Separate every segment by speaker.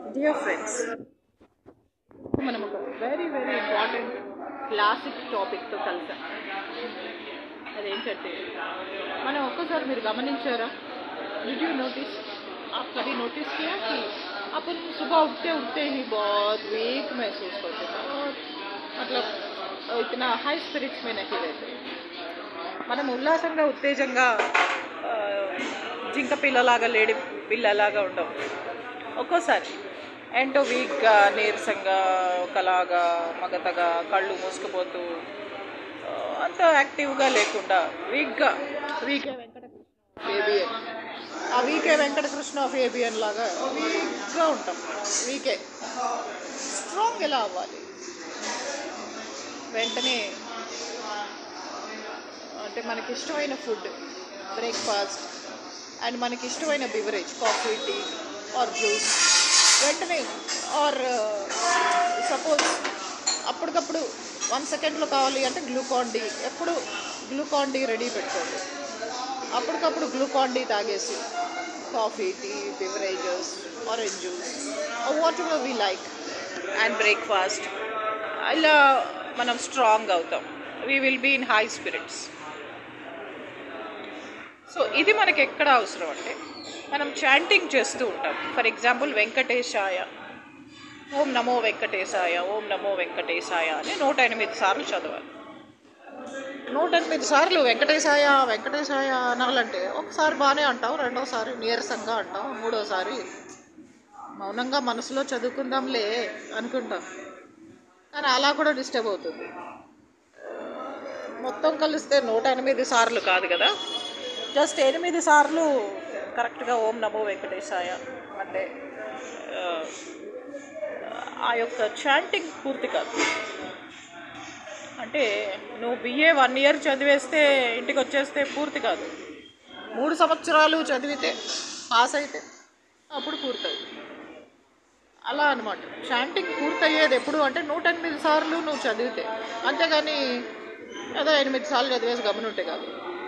Speaker 1: Dear friends మనం ఒక very very important classic టాపిక్తో కలిసాం అదేంటంటే మనం ఒక్కసారి మీరు గమనించారా डिड यू नोटिस आप कभी नोटिस किया कि अपन सुबह उठते उठते ही बहुत वीक महसूस करते हैं और मतलब इतना हाई स्पिरिट्स में नहीं रहते మనం ఉల్లాసంగా ఉత్తేజంగా ఆ, జింక పిల్లలాగా లేడి పిల్లలాగా ఉండవు ఒక్కోసారి ఏంటో వీక్గా నీరసంగా ఒకలాగా మగతగా కళ్ళు మూసుకుపోతూ ఆ, అంత యాక్టివ్గా లేకుండా వీక్గా వీకే వెంకటకృష్ణ ఏబిఎన్ ఆ వీకే వెంకటకృష్ణ ఆఫ్ ఏబిఎన్ లాగా వీక్గా ఉంటాం వీకే స్ట్రాంగ్ ఎలా అవ్వాలి వెంటనే అంటే మనకి ఇష్టమైన ఫుడ్ బ్రేక్ఫాస్ట్ అండ్ మనకి ఇష్టమైన beverage coffee tea or juice వెంటనే ఆర్ సపోజ్ అప్పటికప్పుడు వన్ సెకండ్లో కావాలి అంటే గ్లూకాన్ డి ఎప్పుడు గ్లూకాన్ డి రెడీ పెట్టుకోండి అప్పటికప్పుడు గ్లూకాన్ డి తాగేసి coffee tea beverages orange juice whatever we like and breakfast ఇలా మనం స్ట్రాంగ్ అవుతాం we will be in high spirits so ఇది మనకి ఎక్కడ అవసరం అంటే మనం చాంటింగ్ చేస్తూ ఉంటాం ఫర్ ఎగ్జాంపుల్ వెంకటేశాయ ఓం నమో వెంకటేశాయ ఓం నమో వెంకటేశాయ అని నూట ఎనిమిది సార్లు చదవాలి నూట ఎనిమిది సార్లు వెంకటేశాయ వెంకటేశాయ అనాలంటే ఒకసారి బాగానే అంటాం రెండోసారి నీరసంగా అంటాం మూడోసారి మౌనంగా మనసులో చదువుకుందాంలే అనుకుంటాం కానీ అలా కూడా డిస్టర్బ్ అవుతుంది మొత్తం కలిస్తే నూట ఎనిమిది సార్లు కాదు కదా జస్ట్ ఎనిమిది సార్లు కరెక్ట్గా ఓం నమో వెంకటేశాయ అంటే ఆ, ఆ యొక్క చాంటింగ్ పూర్తి కాదు అంటే నువ్వు బిఏ వన్ ఇయర్ చదివేస్తే ఇంటికి వచ్చేస్తే పూర్తి కాదు మూడు సంవత్సరాలు చదివితే పాస్ అయితే అప్పుడు పూర్తవుతుంది అలా అనమాట చాంటింగ్ పూర్తయ్యేది ఎప్పుడు అంటే నూట ఎనిమిది సార్లు నువ్వు చదివితే అంతేగాని ఏదో ఎనిమిది సార్లు చదివేసి గమనుంటే కాదు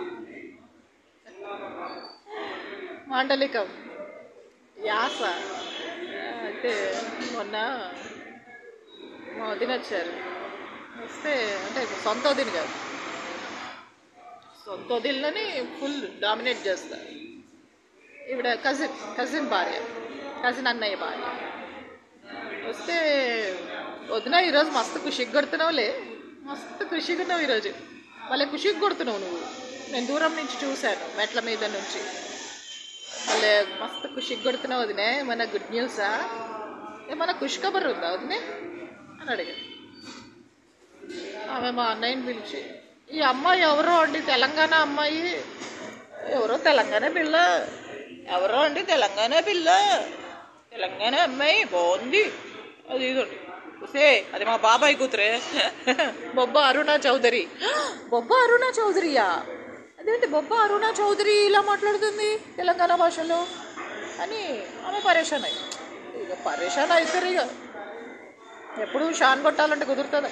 Speaker 1: మాండలికం యాస అయితే మొన్న మా వదిన వచ్చారు వస్తే అంటే సొంత వదిన కాదు సొంత వదిలని ఫుల్ డామినేట్ చేస్తారు ఈవిడ కజిన్ కజిన్ భార్య కజిన్ అన్నయ్య భార్య వస్తే వదిన ఈరోజు మస్తు ఖుషిగా కొడుతున్నావులే మస్తు ఖుషిగా ఉన్నావు ఈరోజు మళ్ళీ ఖుషిగా కొడుతున్నావు నువ్వు నేను దూరం నుంచి చూశాను మెట్ల మీద నుంచి మళ్ళీ మస్తు ఖుషిగా కొడుతున్నావు వదినే ఏమన్నా గుడ్ న్యూసా ఏమన్నా ఖుషి కబర్ ఉందా వదినే అని అడిగాను ఆమె మా అన్నయ్యని పిలిచి ఈ అమ్మాయి ఎవరో అండి తెలంగాణ అమ్మాయి ఎవరో తెలంగాణ పిల్ల ఎవరో అండి తెలంగాణ పిల్ల తెలంగాణ అమ్మాయి బాగుంది అది ఇదండి సే అది మా బాబాయ్ కూతురే బొబ్బ అరుణ చౌదరి బొబ్బ అరుణ చౌదరియా అదేంటి బొబ్బ అరుణ చౌదరి ఇలా మాట్లాడుతుంది తెలంగాణ భాషలో అని ఆమె పరేషాన్ అయ్యి ఇక పరేషాన్ అవుతారు ఇక ఎప్పుడు షాన్ కొట్టాలంటే కుదురుతుందా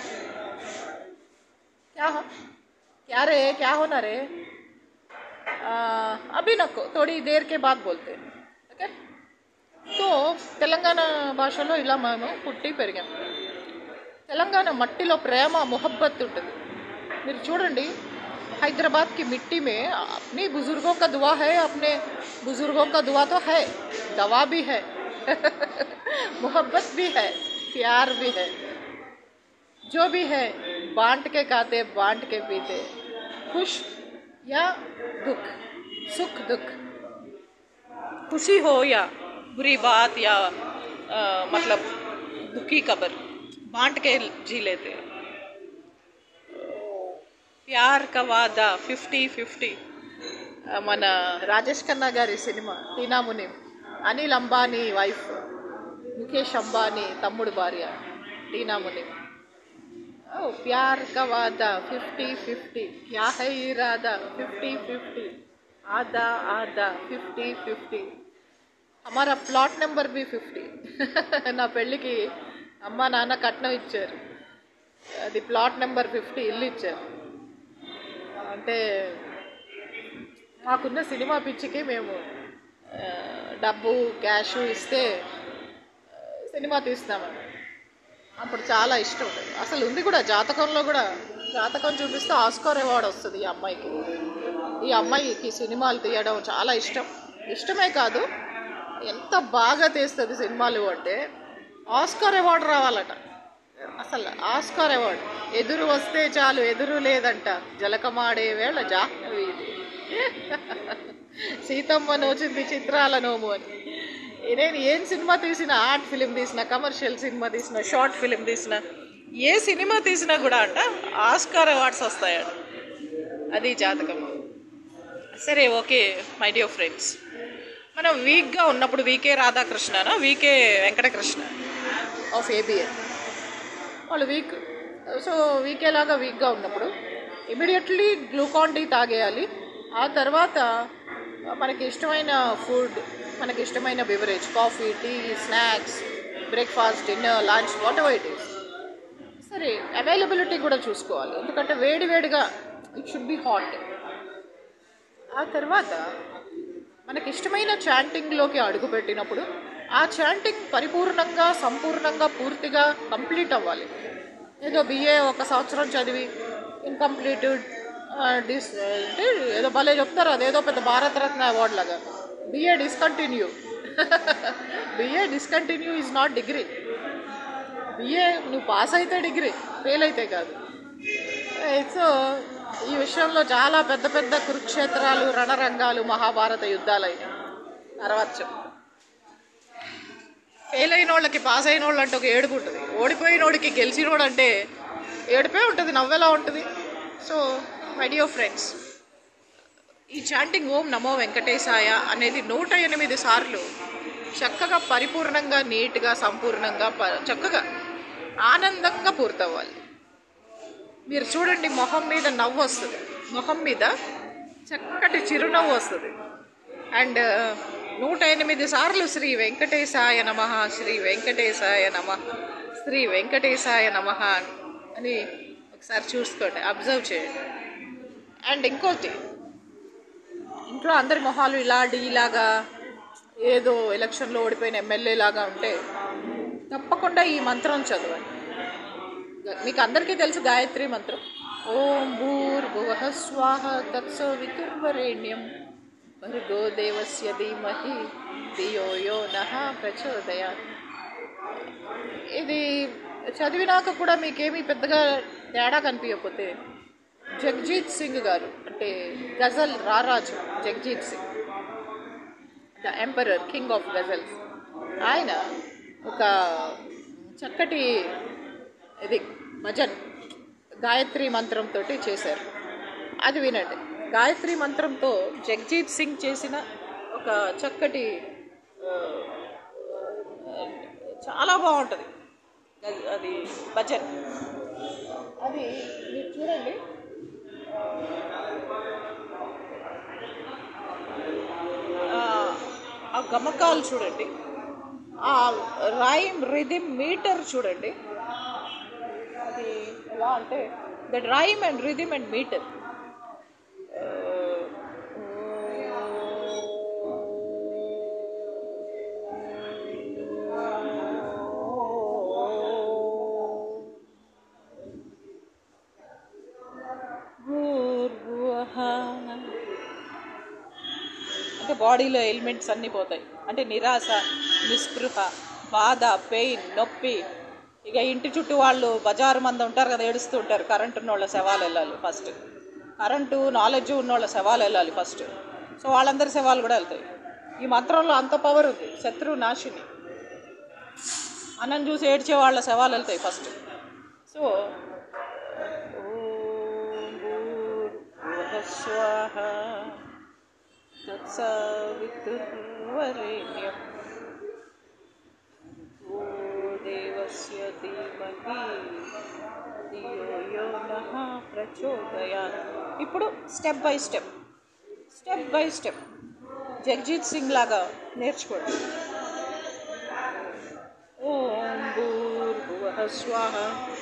Speaker 1: क्या हो क्या रे क्या होना रे आ, अभी नको थोड़ी देर के बाद बोलते हैं ఓకే సో తెలంగాణ భాషలో ఇలా మేము పుట్టి పెరిగాం తెలంగాణ మట్టిలో ప్రేమ మొహబ్బత్ ఉంటుంది మీరు చూడండి హైదరాబాద్ की मिट्टी में अपनी बुजुर्गों का दुआ है अपने बुजुर्गों का दुआ तो है दवा भी है मोहब्बत भी है प्यार भी है जो भी है बांट के खाते बांट के पीते खुश या दुख सुख दुख खुशी हो या बुरी बात या आ, मतलब दुखी खबर बांट के जी लेते ప్యార్ కా వాదా ఫిఫ్టీ ఫిఫ్టీ మన రాజేష్ ఖన్నా గారి సినిమా టీనా మునిం అనిల్ అంబానీ వైఫ్ ముఖేష్ అంబానీ తమ్ముడు భార్య టీనా మునిం ओ प्यार का वादा फिफ्टी फिफ्टी क्या है इरादा फिफ्टी फिफ्टी आधा आधा फिफ्టీ ఫిఫ్టీ हमारा ప్లాట్ నెంబర్ బి ఫిఫ్టీ నా పెళ్ళికి అమ్మ నాన్న కట్నం ఇచ్చారు అది ప్లాట్ నెంబర్ ఫిఫ్టీ ఇల్లు ఇచ్చారు అంటే మాకున్న సినిమా పిచ్చికి మేము ఆ, డబ్బు క్యాష్ ఇస్తే సినిమా తీస్తామని అప్పుడు చాలా ఇష్టం ఉంటుంది అసలు ఉంది కూడా జాతకంలో కూడా జాతకం చూపిస్తే ఆస్కార్ అవార్డు వస్తుంది ఈ అమ్మాయికి ఈ అమ్మాయికి సినిమాలు తీయడం చాలా ఇష్టం ఇష్టమే కాదు ఎంత బాగా తీస్తుంది సినిమాలు అంటే ఆస్కార్ అవార్డు రావాలట అసలు ఆస్కార్ అవార్డు ఎదురు వస్తే చాలు ఎదురు లేదంట జలకమాడే వేళ జాహ్నవి ఇది. సీతమ్మ నోచింది చిత్రాల నోము అని నేను ఏం సినిమా తీసినా ఆర్ట్ ఫిలిం తీసిన కమర్షియల్ సినిమా తీసిన షార్ట్ ఫిలిం తీసిన ఏ సినిమా తీసినా కూడా అంట ఆస్కార్ అవార్డ్స్ వస్తాయంట అది జాతకం సరే ఓకే మై డియర్ ఫ్రెండ్స్ మనం వీక్గా ఉన్నప్పుడు వీకే రాధాకృష్ణనా వీకే వెంకటకృష్ణ ఆఫ్ ఏబిఎన్ వాళ్ళు వీక్ సో వీకే లాగా వీక్గా ఉన్నప్పుడు ఇమీడియట్లీ గ్లూకాన్ టీ తాగేయాలి ఆ తర్వాత మనకి ఇష్టమైన ఫుడ్ మనకి ఇష్టమైన beverage coffee tea snacks breakfast dinner lunch whatever it is సరే అవైలబిలిటీ కూడా చూసుకోవాలి ఎందుకంటే వేడి వేడిగా ఇట్ షుడ్ బి హాట్ ఆ తర్వాత మనకి ఇష్టమైన చాంటింగ్లోకి అడుగుపెట్టినప్పుడు ఆ చాంటింగ్ పరిపూర్ణంగా సంపూర్ణంగా పూర్తిగా కంప్లీట్ అవ్వాలి ఏదో బిఏ ఒక సంవత్సరం చదివి ఇన్కంప్లీట్ డిస్ అంటే ఏదో భలే చెప్తారు అదేదో పెద్ద భారతరత్న అవార్డు లాగా BA discontinue BA discontinue is not degree BA నువ్వు పాస్ అయితే డిగ్రీ ఫెయిల్ అయితే కాదు సో ఈ విషయంలో చాలా పెద్ద పెద్ద కురుక్షేత్రాలు రణరంగాలు మహాభారత యుద్ధాలు అయినాయి తర్వాత చెప్పు ఫెయిల్ అయిన వాళ్ళకి పాస్ అయిన వాళ్ళు అంటే ఒక ఏడుపు ఉంటుంది ఓడిపోయినోడికి గెలిచినోడు అంటే ఏడుపే ఉంటుంది నవ్వెలా ఉంటుంది సో మై డియర్ ఫ్రెండ్స్ ఈ చాంటింగ్ ఓం నమో వెంకటేశాయ అనేది నూట ఎనిమిది సార్లు చక్కగా పరిపూర్ణంగా నీట్గా సంపూర్ణంగా ప- చక్కగా ఆనందంగా పూర్తవ్వాలి మీరు చూడండి మొహం మీద నవ్వు వస్తుంది మొహం మీద చక్కటి చిరునవ్వు వస్తుంది అండ్ నూట ఎనిమిది సార్లు శ్రీ వెంకటేశాయ నమ శ్రీ వెంకటేశాయ నమ శ్రీ వెంకటేశాయ నమ అని ఒకసారి చూసుకోండి అబ్జర్వ్ చేయండి అండ్ ఇంకోటి ఇంట్లో అందరి మొహాలు ఇలా ఇలాగా ఏదో ఎలక్షన్లో ఓడిపోయిన ఎమ్మెల్యే లాగా ఉంటే తప్పకుండా ఈ మంత్రం చదవండి మీకు అందరికీ తెలుసు గాయత్రి మంత్రం ఓం భూర్భువ స్వాహ తత్సవితుర్వరేణ్యం భర్గో దేవస్య ధీమహి ధియో యో నః ప్రచోదయాత్ ఇది చదివినాక కూడా మీకేమీ పెద్దగా తేడా కనిపించకపోతే జగ్జీత్ సింగ్ గారు అంటే గజల్ రారాజు Jagjit Singh the emperor king of ghazals ఆయన ఒక చక్కటి ఇది భజన్ గాయత్రి మంత్రంతో చేశారు అది వినండి గాయత్రి మంత్రంతో జగ్జీత్ సింగ్ చేసిన ఒక చక్కటి ఆ, చాలా బాగుంటుంది అది- అది భజన్ అది మీరు చూడండి ఆ, ఆ గమకాలు చూడండి ఆ రైమ్ రిథిమ్ మీటర్ చూడండి అది ఎలా అంటే the rhyme and rhythm and meter అంటే బాడీలో ఎలిమెంట్స్ అన్నీ పోతాయి అంటే నిరాశ నిస్పృహ బాధ పెయిన్ నొప్పి ఇక ఇంటి చుట్టూ వాళ్ళు బజారు మంది ఉంటారు కదా ఏడుస్తూ ఉంటారు కరెంట్ ఉన్న వాళ్ళ శవాలు వెళ్ళాలి ఫస్ట్ కరెంటు నాలెడ్జ్ ఉన్న వాళ్ళ శవాలు వెళ్ళాలి ఫస్ట్ సో వాళ్ళందరి శవాలు కూడా వెళ్తాయి ఈ మంత్రంలో అంత పవర్ ఉంది శత్రు నాశిని అన్నం చూసి ఏడ్చే వాళ్ళ శవాలు వెళ్తాయి ఫస్ట్ సో ఓం భూర్భువః స్వాహ తత్సవితుర్వరేణ్యం ఓ దేవస్య ధీమహి ధియో యో నః ప్రచోదయాత్ ఇప్పుడు step by step step by step Jagjit Singh లాగా నేర్చుకోండి ఓం భూర్భువః స్వాహ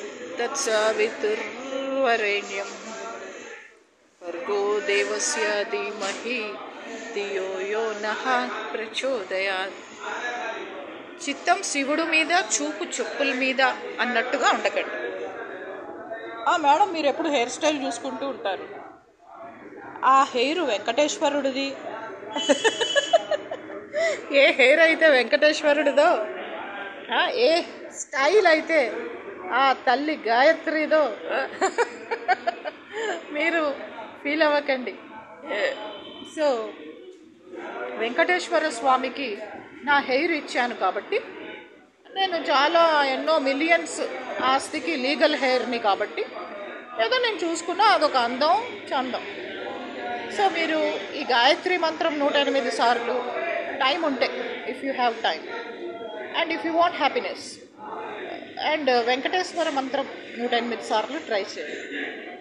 Speaker 1: తత్సవితుర్వరేణ్యం భర్గో దేవస్య ధీమహి ధియో యో నః ప్రచోదయాత్ చిత్తం శివుడు మీద చూపు చెప్పుల మీద అన్నట్టుగా ఉండకండి ఆ మేడం మీరు ఎప్పుడు హెయిర్ స్టైల్ చూసుకుంటూ ఉంటారు ఆ హెయిర్ వెంకటేశ్వరుడిది ఏ హెయిర్ అయితే వెంకటేశ్వరుడిదో ఆ, ఏ స్టైల్ అయితే ఆ తల్లి గాయత్రిదో మీరు ఫీల్ అవ్వకండి సో వెంకటేశ్వర స్వామికి నా హెయిర్ ఇచ్చాను కాబట్టి నేను చాలా ఎన్నో మిలియన్స్ ఆస్తికి లీగల్ హెయిర్ని కాబట్టి ఏదో నేను చూసుకున్నా అదొక అందం చందం సో మీరు ఈ గాయత్రి మంత్రం నూట ఎనిమిది సార్లు టైం ఉంటే if you have time and if you want happiness and Venkateswara మంత్రం నూట ఎనిమిది సార్లు ట్రై చేయండి